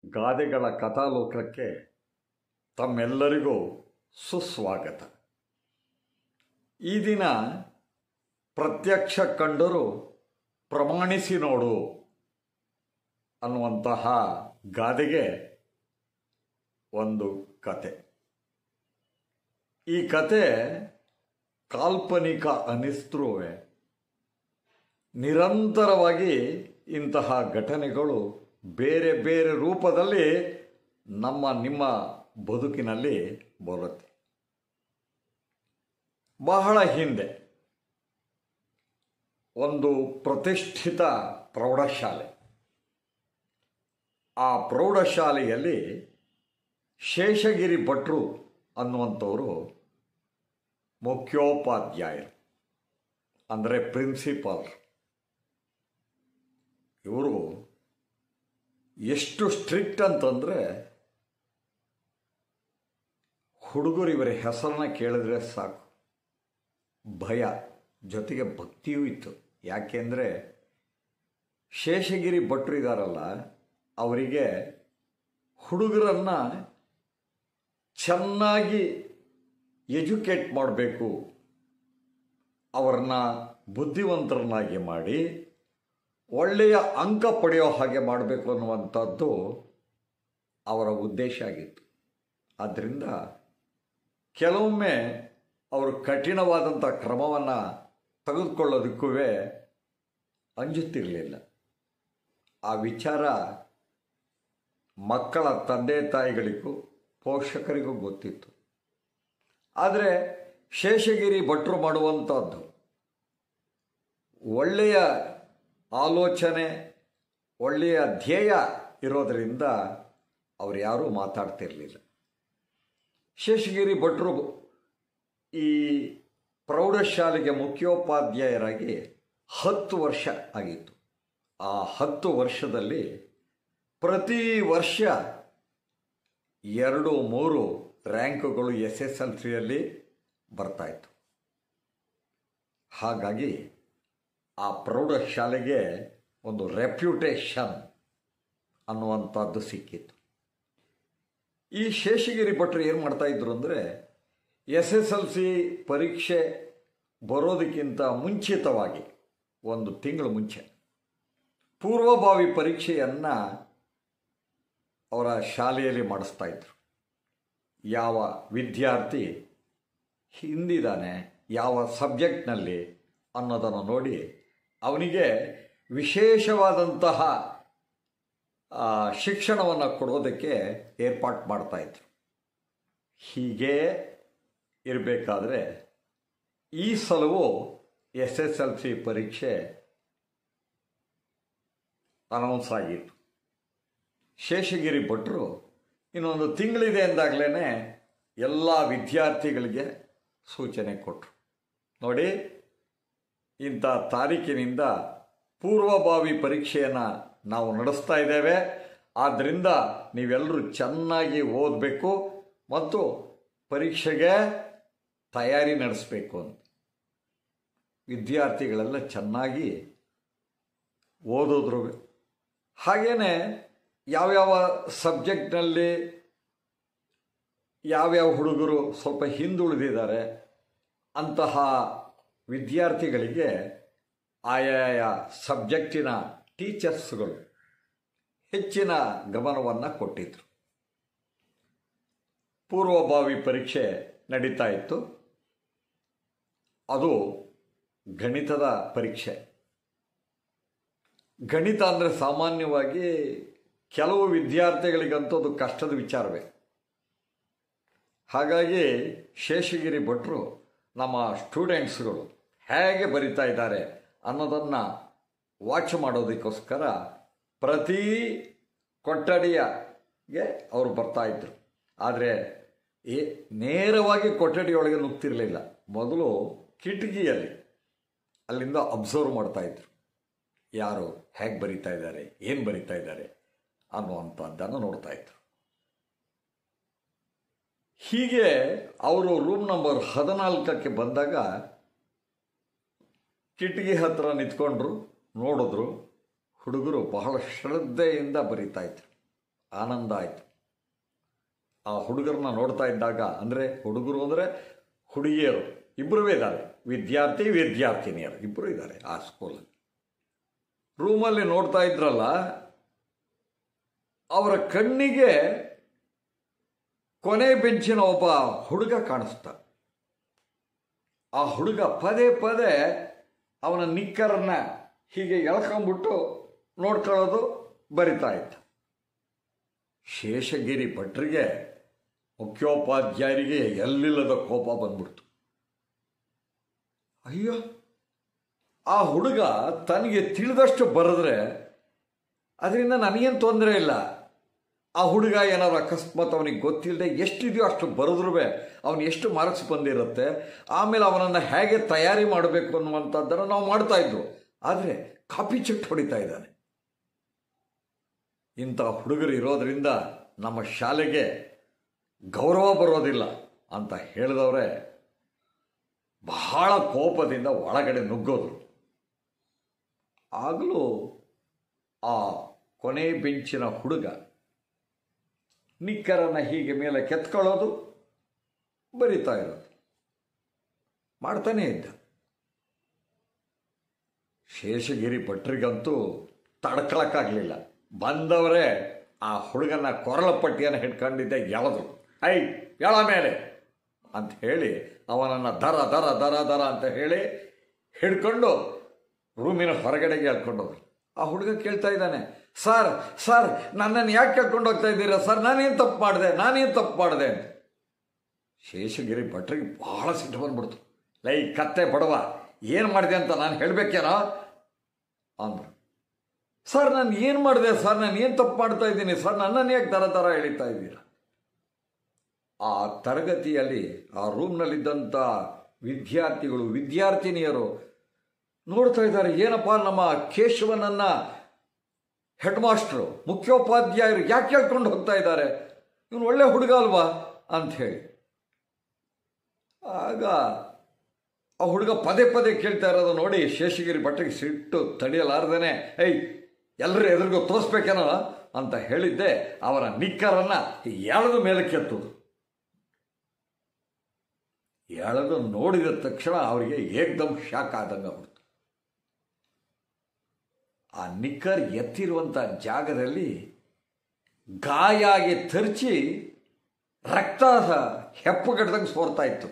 ಗಾದೆಗಳ ಕಥಾಲೋಕಕ್ಕೆ ತಮ್ಮೆಲ್ಲರಿಗೂ ಸುಸ್ವಾಗತ ಈ ದಿನ ಪ್ರತ್ಯಕ್ಷ ಕಂಡರೂ ಪ್ರಮಾಣಿಸಿ ನೋಡು ಅನ್ನುವಂತಹ ಗಾದೆಗೆ ಒಂದು ಕತೆ ಈ ಕತೆ ಕಾಲ್ಪನಿಕ ಅನ್ನಿಸ್ತ್ರೂ ನಿರಂತರವಾಗಿ ಇಂತಹ ಘಟನೆಗಳು ಬೇರೆ ಬೇರೆ ರೂಪದಲ್ಲಿ ನಮ್ಮ ನಿಮ್ಮ ಬದುಕಿನಲ್ಲಿ ಬರುತ್ತೆ ಬಹಳ ಹಿಂದೆ ಒಂದು ಪ್ರತಿಷ್ಠಿತ ಪ್ರೌಢಶಾಲೆ ಆ ಪ್ರೌಢಶಾಲೆಯಲ್ಲಿ ಶೇಷಗಿರಿ ಭಟ್ರು ಅನ್ನುವಂಥವರು ಮುಖ್ಯೋಪಾಧ್ಯಾಯರು ಅಂದರೆ ಪ್ರಿನ್ಸಿಪಾಲ್ ಇವರು ಎಷ್ಟು ಸ್ಟ್ರಿಕ್ಟ್ ಅಂತಂದರೆ ಹುಡುಗರು ಇವರ ಹೆಸರನ್ನ ಕೇಳಿದ್ರೆ ಸಾಕು ಭಯ ಜೊತೆಗೆ ಭಕ್ತಿಯೂ ಇತ್ತು ಯಾಕೆಂದರೆ ಶೇಷಗಿರಿ ಭಟ್ರು ಇದ್ದಾರಲ್ಲ ಅವರಿಗೆ ಹುಡುಗರನ್ನು ಚೆನ್ನಾಗಿ ಎಜುಕೇಟ್ ಮಾಡಬೇಕು ಅವರನ್ನ ಬುದ್ಧಿವಂತರನ್ನಾಗಿ ಮಾಡಿ ಒಳ್ಳೆಯ ಅಂಕ ಪಡೆಯೋ ಹಾಗೆ ಮಾಡಬೇಕು ಅನ್ನುವಂಥದ್ದು ಅವರ ಉದ್ದೇಶ ಆಗಿತ್ತು ಆದ್ದರಿಂದ ಕೆಲವೊಮ್ಮೆ ಅವರು ಕಠಿಣವಾದಂಥ ಕ್ರಮವನ್ನು ತೆಗೆದುಕೊಳ್ಳೋದಕ್ಕೂ ಅಂಜುತ್ತಿರಲಿಲ್ಲ ಆ ವಿಚಾರ ಮಕ್ಕಳ ತಂದೆ ತಾಯಿಗಳಿಗೂ ಪೋಷಕರಿಗೂ ಗೊತ್ತಿತ್ತು ಆದರೆ ಶೇಷಗಿರಿ ಭಟ್ರು ಮಾಡುವಂಥದ್ದು ಒಳ್ಳೆಯ ಆಲೋಚನೆ ಒಳ್ಳೆಯ ಧ್ಯೇಯ ಇರೋದರಿಂದ ಅವರು ಯಾರೂ ಮಾತಾಡ್ತಿರಲಿಲ್ಲ ಶೇಷಗಿರಿ ಭಟ್ರು ಈ ಪ್ರೌಢಶಾಲೆಗೆ ಮುಖ್ಯೋಪಾಧ್ಯಾಯರಾಗಿ ಹತ್ತು ವರ್ಷ ಆಗಿತ್ತು ಆ ಹತ್ತು ವರ್ಷದಲ್ಲಿ ಪ್ರತಿ ವರ್ಷ ಎರಡು ಮೂರು ರ್ಯಾಂಕುಗಳು ಎಸ್ ಎಸ್ ಎಲ್ ಸಿಯಲ್ಲಿ ಬರ್ತಾಯಿತ್ತು ಹಾಗಾಗಿ ಆ ಪ್ರೌಢಶಾಲೆಗೆ ಒಂದು ರೆಪ್ಯುಟೇಷನ್ ಅನ್ನುವಂಥದ್ದು ಸಿಕ್ಕಿತ್ತು ಈ ಶೇಷಗಿರಿ ಭಟ್ರು ಏನು ಮಾಡ್ತಾಯಿದ್ರು ಅಂದರೆ ಎಸ್ ಎಸ್ ಎಲ್ ಸಿ ಪರೀಕ್ಷೆ ಬರೋದಕ್ಕಿಂತ ಮುಂಚಿತವಾಗಿ ಒಂದು ತಿಂಗಳು ಮುಂಚೆ ಪೂರ್ವಭಾವಿ ಪರೀಕ್ಷೆಯನ್ನು ಅವರ ಶಾಲೆಯಲ್ಲಿ ಮಾಡಿಸ್ತಾ ಇದ್ರು ಯಾವ ವಿದ್ಯಾರ್ಥಿ ಹಿಂದಿದ್ದಾನೆ ಯಾವ ಸಬ್ಜೆಕ್ಟ್ನಲ್ಲಿ ಅನ್ನೋದನ್ನು ನೋಡಿ ಅವನಿಗೆ ವಿಶೇಷವಾದಂತಹ ಶಿಕ್ಷಣವನ್ನು ಕೊಡೋದಕ್ಕೆ ಏರ್ಪಾಟ್ ಮಾಡ್ತಾಯಿದ್ರು ಹೀಗೆ ಇರಬೇಕಾದ್ರೆ ಈ ಸಲವು ಎಸ್ ಎಸ್ ಎಲ್ ಸಿ ಪರೀಕ್ಷೆ ಅನೌನ್ಸ್ ಆಗಿತ್ತು ಶೇಷಗಿರಿ ಭಟ್ರು ಇನ್ನೊಂದು ತಿಂಗಳಿದೆ ಎಂದಾಗಲೇ ಎಲ್ಲ ವಿದ್ಯಾರ್ಥಿಗಳಿಗೆ ಸೂಚನೆ ಕೊಟ್ಟರು ನೋಡಿ ಇಂಥ ತಾರೀಕಿನಿಂದ ಪೂರ್ವಭಾವಿ ಪರೀಕ್ಷೆಯನ್ನು ನಾವು ನಡೆಸ್ತಾ ಇದ್ದೇವೆ ಆದ್ದರಿಂದ ನೀವೆಲ್ಲರೂ ಚೆನ್ನಾಗಿ ಓದಬೇಕು ಮತ್ತು ಪರೀಕ್ಷೆಗೆ ತಯಾರಿ ನಡೆಸಬೇಕು ಅಂತ ವಿದ್ಯಾರ್ಥಿಗಳೆಲ್ಲ ಚೆನ್ನಾಗಿ ಓದಿದ್ರು ಹಾಗೇನೆ ಯಾವ್ಯಾವ ಸಬ್ಜೆಕ್ಟ್ನಲ್ಲಿ ಯಾವ್ಯಾವ ಹುಡುಗರು ಸ್ವಲ್ಪ ಹಿಂದುಳಿದಿದ್ದಾರೆ ಅಂತಹ ವಿದ್ಯಾರ್ಥಿಗಳಿಗೆ ಆಯಾಯ ಸಬ್ಜೆಕ್ಟಿನ ಟೀಚರ್ಸ್ಗಳು ಹೆಚ್ಚಿನ ಗಮನವನ್ನು ಕೊಟ್ಟಿದ್ರು ಪೂರ್ವಭಾವಿ ಪರೀಕ್ಷೆ ನಡೀತಾ ಇತ್ತು ಅದು ಗಣಿತದ ಪರೀಕ್ಷೆ ಗಣಿತ ಅಂದರೆ ಸಾಮಾನ್ಯವಾಗಿ ಕೆಲವು ವಿದ್ಯಾರ್ಥಿಗಳಿಗಂತೂ ಅದು ಕಷ್ಟದ ವಿಚಾರವೇ ಹಾಗಾಗಿ ಶೇಷಗಿರಿ ಭಟ್ರು ನಮ್ಮ ಸ್ಟೂಡೆಂಟ್ಸ್ಗಳು ಹೇಗೆ ಬರಿತಾ ಇದ್ದಾರೆ ಅನ್ನೋದನ್ನು ವಾಚ್ ಮಾಡೋದಕ್ಕೋಸ್ಕರ ಪ್ರತಿ ಕೊಠಡಿಯಗೆ ಅವರು ಬರ್ತಾಯಿದ್ರು ಆದರೆ ಏ ನೇರವಾಗಿ ಕೊಠಡಿಯೊಳಗೆ ನುಗ್ತಿರಲಿಲ್ಲ ಮೊದಲು ಕಿಟಕಿಯಲ್ಲಿ ಅಲ್ಲಿಂದ ಅಬ್ಸರ್ವ್ ಮಾಡ್ತಾಯಿದ್ರು ಯಾರು ಹೇಗೆ ಬರಿತಾ ಇದ್ದಾರೆ ಏನು ಬರಿತಾ ಇದ್ದಾರೆ ಅನ್ನುವಂಥದ್ದನ್ನು ನೋಡ್ತಾ ಇದ್ರು ಹೀಗೆ ಅವರು ರೂಮ್ ನಂಬರ್ ಹದಿನಾಲ್ಕಕ್ಕೆ ಬಂದಾಗ ಕಿಟಕಿ ಹತ್ರ ನಿಂತ್ಕೊಂಡ್ರು ನೋಡಿದ್ರು ಹುಡುಗರು ಬಹಳ ಶ್ರದ್ಧೆಯಿಂದ ಬರಿತಾ ಇದ್ರು ಆನಂದ ಆಯಿತು ಆ ಹುಡುಗರನ್ನ ನೋಡ್ತಾ ಇದ್ದಾಗ ಅಂದರೆ ಹುಡುಗರು ಅಂದರೆ ಹುಡುಗಿಯರು ಇಬ್ಬರೂ ಇದ್ದಾರೆ ವಿದ್ಯಾರ್ಥಿ ವಿದ್ಯಾರ್ಥಿನಿಯರು ಇಬ್ಬರು ಇದ್ದಾರೆ ಆ ಸ್ಕೂಲಲ್ಲಿ ರೂಮಲ್ಲಿ ನೋಡ್ತಾ ಇದ್ರಲ್ಲ ಅವರ ಕಣ್ಣಿಗೆ ಕೊನೆ ಬೆಂಚಿನ ಒಬ್ಬ ಹುಡುಗ ಕಾಣಿಸ್ತ ಆ ಹುಡುಗ ಪದೇ ಪದೇ ಅವನ ನಿಕ್ಕರನ್ನ ಹೀಗೆ ಎಳ್ಕೊಂಬಿಟ್ಟು ನೋಡ್ಕೊಳ್ಳೋದು ಬರಿತಾ ಇದ್ದ ಶೇಷಗಿರಿ ಭಟ್ರಿಗೆ ಮುಖ್ಯೋಪಾಧ್ಯಾಯರಿಗೆ ಎಲ್ಲಿಲ್ಲದ ಕೋಪ ಬಂದ್ಬಿಡ್ತು ಅಯ್ಯೋ ಆ ಹುಡುಗ ತನಗೆ ತಿಳಿದಷ್ಟು ಬರೆದ್ರೆ ಅದರಿಂದ ನನಗೇನು ತೊಂದರೆ ಇಲ್ಲ ಆ ಹುಡುಗ ಏನಾದ್ರು ಅಕಸ್ಮಾತ್ ಅವನಿಗೆ ಗೊತ್ತಿಲ್ಲದೆ ಎಷ್ಟಿದೆಯೋ ಅಷ್ಟು ಬರೆದ್ರೂ ಅವನು ಎಷ್ಟು ಮಾರ್ಕ್ಸ್ ಬಂದಿರುತ್ತೆ ಆಮೇಲೆ ಅವನನ್ನು ಹೇಗೆ ತಯಾರಿ ಮಾಡಬೇಕು ಅನ್ನುವಂಥದ್ದನ್ನು ನಾವು ಮಾಡ್ತಾ ಇದ್ವು ಆದರೆ ಕಾಪಿ ಚೆಟ್ ಹೊಡಿತಾ ಇದ್ದಾನೆ ಇಂಥ ಹುಡುಗರು ಇರೋದರಿಂದ ನಮ್ಮ ಶಾಲೆಗೆ ಗೌರವ ಬರೋದಿಲ್ಲ ಅಂತ ಹೇಳಿದವರೇ ಬಹಳ ಕೋಪದಿಂದ ಒಳಗಡೆ ನುಗ್ಗೋದ್ರು ಆಗಲೂ ಆ ಕೊನೆ ಬೆಂಚಿನ ಹುಡುಗ ನಿಕ್ಕರನ್ನು ಹೀಗೆ ಮೇಲೆ ಕೆತ್ಕೊಳ್ಳೋದು ಬರಿತಾ ಇರೋದು ಮಾಡ್ತಾನೇ ಇದ್ದ ಶೇಷಗಿರಿ ಭಟ್ರಿಗಂತೂ ತಡ್ಕೊಳಕ್ಕಾಗಲಿಲ್ಲ ಬಂದವರೇ ಆ ಹುಡುಗನ ಕೊರಳ ಪಟ್ಟಿಯನ್ನು ಹಿಡ್ಕೊಂಡಿದ್ದೆ ಎಳೆದ್ರು ಐ ಎಳ ಮೇಲೆ ಅಂತ ಹೇಳಿ ಅವನನ್ನು ದರ ದರ ದರ ದರ ಅಂತ ಹೇಳಿ ಹಿಡ್ಕೊಂಡು ರೂಮಿನ ಹೊರಗಡೆಗೆ ಎಳ್ಕೊಂಡೋದ್ರು ಆ ಹುಡುಗ ಕೇಳ್ತಾ ಇದ್ದಾನೆ ಸರ್ ಸರ್ ನನ್ನನ್ನು ಯಾಕೆ ಕರ್ಕೊಂಡು ಹೋಗ್ತಾ ಇದ್ದೀರಾ ಸರ್ ನಾನೇನು ತಪ್ಪು ಮಾಡಿದೆ ನಾನೇನು ತಪ್ಪು ಮಾಡಿದೆ ಅಂತ ಶೇಷಗಿರಿ ಭಟ್ರಿಗೆ ಬಹಳ ಸಿಟ್ಟು ಬಂದ್ಬಿಡ್ತು ಲೈ ಕತ್ತೆ ಬಡವ ಏನು ಮಾಡಿದೆ ಅಂತ ನಾನು ಹೇಳಬೇಕೇನೋ ಅಂದರು ಸರ್ ನಾನು ಏನು ಮಾಡಿದೆ ಸರ್ ನಾನು ಏನು ತಪ್ಪು ಮಾಡ್ತಾ ಇದ್ದೀನಿ ಸರ್ ನನ್ನನ್ನು ಯಾಕೆ ದರ ದರ ಎಳಿತಾ ಇದ್ದೀರಾ ಆ ತರಗತಿಯಲ್ಲಿ ಆ ರೂಮ್ನಲ್ಲಿದ್ದಂಥ ವಿದ್ಯಾರ್ಥಿಗಳು ವಿದ್ಯಾರ್ಥಿನಿಯರು ನೋಡ್ತಾ ಇದ್ದಾರೆ ಏನಪ್ಪ ನಮ್ಮ ಕೇಶವನನ್ನ ಹೆಡ್ ಮಾಸ್ಟ್ರು ಮುಖ್ಯೋಪಾಧ್ಯಾಯರು ಯಾಕೆ ಕೇಳ್ಕೊಂಡು ಹೋಗ್ತಾ ಇದ್ದಾರೆ ಇವನು ಒಳ್ಳೆ ಹುಡುಗ ಅಲ್ವಾ ಅಂಥೇಳಿ ಆಗ ಆ ಹುಡುಗ ಪದೇ ಪದೇ ಕೇಳ್ತಾ ಇರೋದು ನೋಡಿ ಶೇಷಗಿರಿ ಭಟ್ಟಿಗೆ ಸಿಟ್ಟು ತಡೆಯಲಾರ್ದೇನೆ ಏಯ್ ಎಲ್ಲರೂ ಎದುರಿಗೂ ತೋರಿಸ್ಬೇಕೇನೋ ಅಂತ ಹೇಳಿದ್ದೆ ಅವರ ನಿಕ್ಕರನ್ನ ಎಳೆದು ಮೇಲಕ್ಕೆ ಎತ್ತುದು ಎಳೆದು ನೋಡಿದ ತಕ್ಷಣ ಅವರಿಗೆ ಏಕ್ದಮ್ ಶಾಕ್ ಆದಂಗೆ ಆಗ್ಬಿಡ್ತು ಆ ನಿಕ್ಕರ್ ಎತ್ತಿರುವಂಥ ಜಾಗದಲ್ಲಿ ಗಾಯ ಆಗಿ ತರ್ಚಿ ರಕ್ತ ಹೆಪ್ಪುಗಡ್ದಂಗೆ ಸೋರ್ತಾ ಇತ್ತು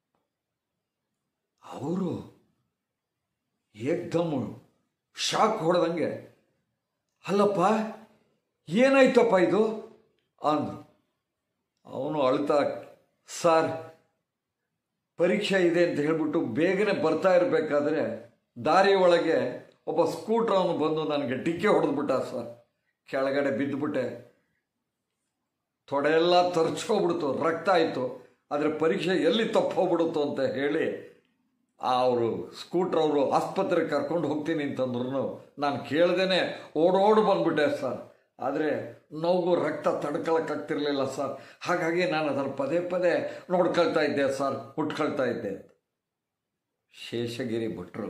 ಅವರು ಏಕ್ದಮ್ ಶಾಕ್ ಹೊಡೆದಂಗೆ ಅಲ್ಲಪ್ಪ ಏನಾಯ್ತಪ್ಪ ಇದು ಅಂದರು ಅವನು ಅಳ್ತಾ ಸರ್ ಪರೀಕ್ಷೆ ಇದೆ ಅಂತ ಹೇಳ್ಬಿಟ್ಟು ಬೇಗನೆ ಬರ್ತಾ ಇರಬೇಕಾದ್ರೆ ದಾರಿ ಒಳಗೆ ಒಬ್ಬ ಸ್ಕೂಟ್ರ್ ಅವನು ಬಂದು ನನಗೆ ಡಿಕ್ಕೆ ಹೊಡೆದ್ಬಿಟ್ಟ ಸರ್ ಕೆಳಗಡೆ ಬಿದ್ದುಬಿಟ್ಟೆ ತೊಡೆಯೆಲ್ಲ ತರ್ಚ್ಕೊಬಿಡ್ತು ರಕ್ತ ಆಯಿತು ಆದರೆ ಪರೀಕ್ಷೆ ಎಲ್ಲಿ ತಪ್ಪೋಗ್ಬಿಡುತ್ತೋ ಅಂತ ಹೇಳಿ ಅವರು ಸ್ಕೂಟ್ರ್ ಅವರು ಆಸ್ಪತ್ರೆಗೆ ಕರ್ಕೊಂಡು ಹೋಗ್ತೀನಿ ಅಂತಂದ್ರು ನಾನು ಕೇಳ್ದೇನೆ ಓಡೋಡು ಬಂದ್ಬಿಟ್ಟೆ ಸರ್ ಆದರೆ ನೋವು ರಕ್ತ ತಡ್ಕೊಳಕ್ಕಾಗ್ತಿರ್ಲಿಲ್ಲ ಸರ್ ಹಾಗಾಗಿ ನಾನು ಅದನ್ನು ಪದೇ ಪದೇ ನೋಡ್ಕೊಳ್ತಾ ಇದ್ದೆ ಸರ್ ಮುಟ್ಕೊಳ್ತಾ ಇದ್ದೆ ಶೇಷಗಿರಿ ಭಟ್ರು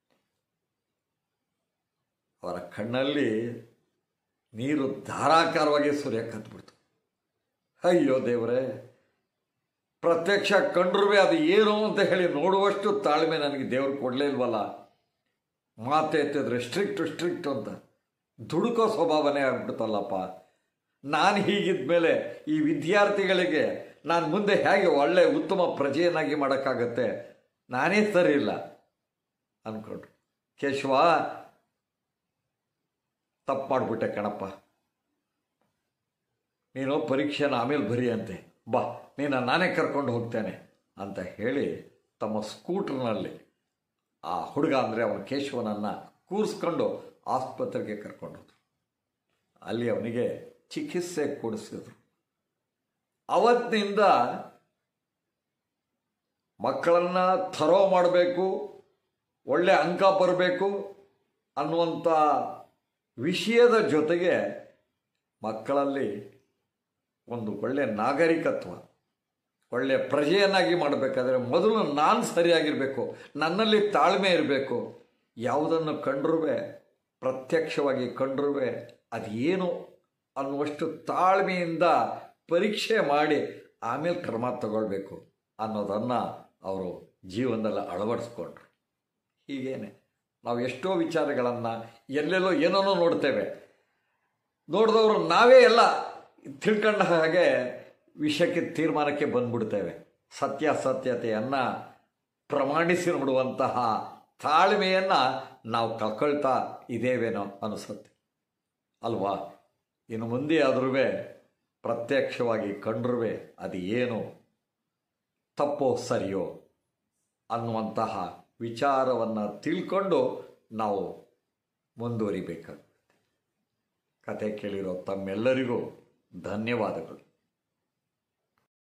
ಅವರ ಕಣ್ಣಲ್ಲಿ ನೀರು ಧಾರಾಕಾರವಾಗಿ ಸುರಿಯಕ್ಕತ್ಬಿಡ್ತು ಅಯ್ಯೋ ದೇವರೇ ಪ್ರತ್ಯಕ್ಷ ಕಂಡ್ರೂ ಅದು ಏನು ಅಂತ ಹೇಳಿ ನೋಡುವಷ್ಟು ತಾಳ್ಮೆ ನನಗೆ ದೇವ್ರು ಕೊಡಲೇ ಇಲ್ವಲ್ಲ ಮಾತೆ ಎತ್ತಿದ್ರೆ ಸ್ಟ್ರಿಕ್ಟ್ ಸ್ಟ್ರಿಕ್ಟ್ ಅಂತ ದುಡುಕೋ ಸ್ವಭಾವನೇ ಆಗ್ಬಿಡ್ತಲ್ಲಪ್ಪ ನಾನು ಹೀಗಿದ್ಮೇಲೆ ಈ ವಿದ್ಯಾರ್ಥಿಗಳಿಗೆ ನಾನು ಮುಂದೆ ಹೇಗೆ ಒಳ್ಳೆ ಉತ್ತಮ ಪ್ರಜೆಯನ್ನಾಗಿ ಮಾಡೋಕ್ಕಾಗತ್ತೆ ನಾನೇ ಸರಿ ಇಲ್ಲ ಅಂದ್ಕೊಂಡ್ರು ಕೇಶವ ತಪ್ಪು ಮಾಡಿಬಿಟ್ಟೆ ಕಣಪ್ಪ ನೀನು ಪರೀಕ್ಷೆನ ಆಮೇಲೆ ಬರಿ ಅಂತೆ ಬಾ ನೀನು ನಾನೇ ಕರ್ಕೊಂಡು ಹೋಗ್ತೇನೆ ಅಂತ ಹೇಳಿ ತಮ್ಮ ಸ್ಕೂಟ್ರ್ನಲ್ಲಿ ಆ ಹುಡುಗ ಅಂದರೆ ಅವನ ಕೇಶವನನ್ನು ಕೂರಿಸ್ಕೊಂಡು ಆಸ್ಪತ್ರೆಗೆ ಕರ್ಕೊಂಡೋದ್ರು ಅಲ್ಲಿ ಅವನಿಗೆ ಚಿಕಿತ್ಸೆ ಕೊಡಿಸಿದ್ರು ಅವತ್ತಿನಿಂದ ಮಕ್ಕಳನ್ನು ಥರೋ ಮಾಡಬೇಕು ಒಳ್ಳೆ ಅಂಕ ಬರಬೇಕು ಅನ್ನುವಂಥ ವಿಷಯದ ಜೊತೆಗೆ ಮಕ್ಕಳಲ್ಲಿ ಒಂದು ಒಳ್ಳೆಯ ನಾಗರಿಕತ್ವ ಒಳ್ಳೆಯ ಪ್ರಜೆಯನ್ನಾಗಿ ಮಾಡಬೇಕಾದ್ರೆ ಮೊದಲು ನಾನು ಸರಿಯಾಗಿರಬೇಕು ನನ್ನಲ್ಲಿ ತಾಳ್ಮೆ ಇರಬೇಕು ಯಾವುದನ್ನು ಕಂಡ್ರೂ ಪ್ರತ್ಯಕ್ಷವಾಗಿ ಕಂಡ್ರೂ ಅದೇನು ಅನ್ನುವಷ್ಟು ತಾಳ್ಮೆಯಿಂದ ಪರೀಕ್ಷೆ ಮಾಡಿ ಆಮೇಲೆ ಕ್ರಮ ತಗೊಳ್ಬೇಕು ಅನ್ನೋದನ್ನು ಅವರು ಜೀವನದಲ್ಲಿ ಅಳವಡಿಸ್ಕೊಂಡ್ರು ಹೀಗೇನೆ ನಾವು ಎಷ್ಟೋ ವಿಚಾರಗಳನ್ನು ಎಲ್ಲೆಲ್ಲೋ ಏನೇನೋ ನೋಡ್ತೇವೆ ನೋಡಿದವರು ನಾವೇ ಎಲ್ಲ ತಿಳ್ಕೊಂಡ ಹಾಗೆ ವಿಷಯಕ್ಕೆ ತೀರ್ಮಾನಕ್ಕೆ ಬಂದ್ಬಿಡ್ತೇವೆ ಸತ್ಯಾಸತ್ಯತೆಯನ್ನು ಪ್ರಮಾಣಿಸಿ ನೋಡುವಂತಹ ತಾಳ್ಮೆಯನ್ನು ನಾವು ಕಳ್ಕೊಳ್ತಾ ಇದ್ದೇವೇನೋ ಅನಿಸುತ್ತೆ ಅಲ್ವಾ ಇನ್ನು ಮುಂದೆ ಆದ್ರೂ ಪ್ರತ್ಯಕ್ಷವಾಗಿ ಕಂಡ್ರೂ ಅದು ಏನು ತಪ್ಪೋ ಸರಿಯೋ ಅನ್ನುವಂತಹ ವಿಚಾರವನ್ನು ತಿಳ್ಕೊಂಡು ನಾವು ಮುಂದುವರಿಬೇಕಾಗುತ್ತೆ ಕತೆ ಕೇಳಿರೋ ತಮ್ಮೆಲ್ಲರಿಗೂ ಧನ್ಯವಾದಗಳು